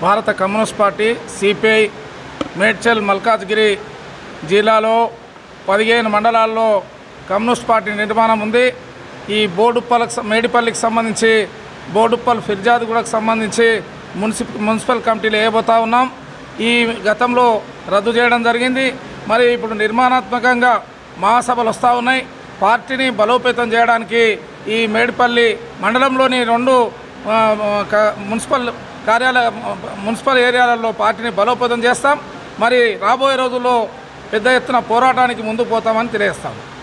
భారత communist party CPI Medchal Malkajgiri జిల్లాలో పదిహేను మండలాల్లో కమ్యూనిస్ట్ పార్టీ నిర్మాణం ఉంది ఈ బోడుప్పలకు స- మేడిపల్లికి సంబంధించి బోడుప్పల్ ఫిర్జాద్గూడకు సంబంధించి మున్సిప మున్సిపల్ కమిటీలు వేయబోతా ఉన్నాం ఈ గతంలో రద్దు చేయడం జరిగింది మరి ఇప్పుడు నిర్మాణాత్మకంగా మహాసభలు వస్తూ ఉన్నాయి పార్టీని బలోపేతం చేయడానికి ఈ మేడిపల్లి మండలంలోని రెండు ఆ, క- మున్సిపల్ కార్యాలయ మున్సిపల్ ఏరియాలలో పార్టీని బలోపేతం చేస్తాం మరి రాబోయే రోజుల్లో పెద్ద ఎత్తున పోరాటానికి ముందుకు పోతామని తెలియజేస్తాం